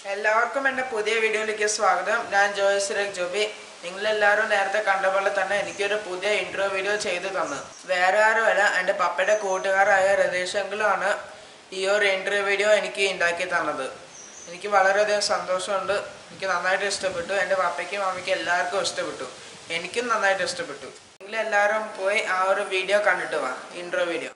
എല്ലാവർക്കും എൻ്റെ പുതിയ വീഡിയോയിലേക്ക് സ്വാഗതം ഞാൻ ജോയ് സുരേഖ് ജോബി നിങ്ങളെല്ലാവരും നേരത്തെ കണ്ട പോലെ തന്നെ എനിക്കൊരു പുതിയ ഇൻട്രോ വീഡിയോ ചെയ്തു തന്നു വേറെ ആരുമല്ല എൻ്റെ പപ്പയുടെ കൂട്ടുകാരായ രതീഷ് അങ്കിളാണ് ഈ ഒരു ഇൻട്രോ വീഡിയോ എനിക്ക് ഉണ്ടാക്കി തന്നത് എനിക്ക് വളരെയധികം സന്തോഷമുണ്ട് എനിക്ക് നന്നായിട്ട് ഇഷ്ടപ്പെട്ടു എൻ്റെ പപ്പയ്ക്കും മമ്മിക്കും എല്ലാവർക്കും ഇഷ്ടപ്പെട്ടു എനിക്കും നന്നായിട്ട് ഇഷ്ടപ്പെട്ടു നിങ്ങളെല്ലാവരും പോയി ആ ഒരു വീഡിയോ കണ്ടിട്ട് വാ ഇൻട്രോ വീഡിയോ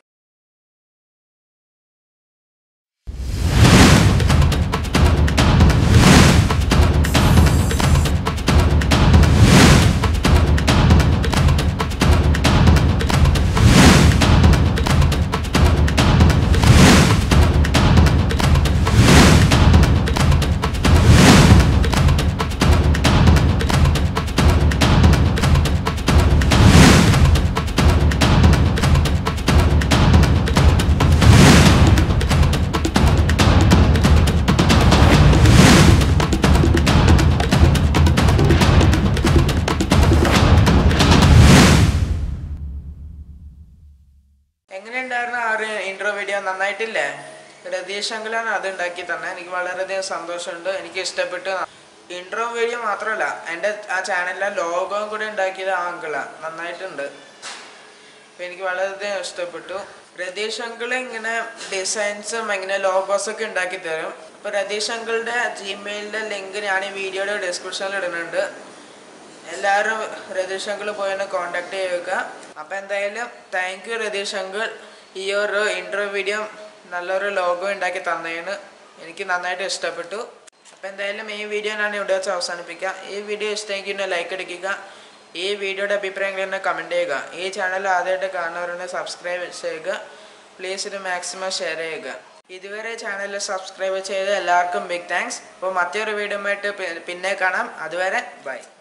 എങ്ങനെയുണ്ടായിരുന്നു ആ ഒരു ഇൻട്രോ വീഡിയോ നന്നായിട്ടില്ലേ രതീഷ് അങ്കിളാണ് അത് ഉണ്ടാക്കി തന്നെ എനിക്ക് വളരെയധികം സന്തോഷമുണ്ട് എനിക്ക് ഇഷ്ടപ്പെട്ടു ഇൻട്രോ വീഡിയോ മാത്രമല്ല എൻ്റെ ആ ചാനലിലെ ലോഗോയും കൂടി ഉണ്ടാക്കിയത് ആ അങ്കിളാണ് നന്നായിട്ടുണ്ട് അപ്പോൾ എനിക്ക് വളരെയധികം ഇഷ്ടപ്പെട്ടു രതീഷ് അങ്കിൾ ഇങ്ങനെ ഡിസൈൻസും ഇങ്ങനെ ലോഗോസ് ഒക്കെ ഉണ്ടാക്കി തരും അപ്പോൾ രതീഷ് അങ്കിളുടെ ജിമെയിലിൻ്റെ ലിങ്ക് ഞാൻ ഈ വീഡിയോയുടെ ഡിസ്ക്രിപ്ഷനിൽ ഇടുന്നുണ്ട് എല്ലാവരും രതീഷ് അങ്കിൾ പോയി ഒന്ന് കോണ്ടാക്ട് ചെയ്യുക അപ്പോൾ എന്തായാലും താങ്ക് യു രതീഷ് അങ്കിൾ ഈ ഒരു ഇൻട്രോ വീഡിയോ നല്ലൊരു ലോഗോ ഉണ്ടാക്കി തന്നതിന് എനിക്ക് നന്നായിട്ട് ഇഷ്ടപ്പെട്ടു അപ്പോൾ എന്തായാലും ഈ വീഡിയോ ഞാൻ ഇവിടെ വെച്ച് അവസാനിപ്പിക്കാം ഈ വീഡിയോ ഇഷ്ടമെങ്കിൽ ഒന്ന് ലൈക്ക് അടിക്കുക ഈ വീഡിയോയുടെ അഭിപ്രായങ്ങൾ എന്നെ കമൻറ്റ് ചെയ്യുക ഈ ചാനൽ ആദ്യമായിട്ട് കാണുന്നവരുണ്ട് സബ്സ്ക്രൈബ് ചെയ്യുക പ്ലീസ് ഇത് മാക്സിമം ഷെയർ ചെയ്യുക ഇതുവരെ ചാനൽ സബ്സ്ക്രൈബ് ചെയ്ത എല്ലാവർക്കും ബിഗ് താങ്ക്സ് അപ്പോൾ മറ്റൊരു വീഡിയോ ആയിട്ട് പിന്നെ കാണാം അതുവരെ ബൈ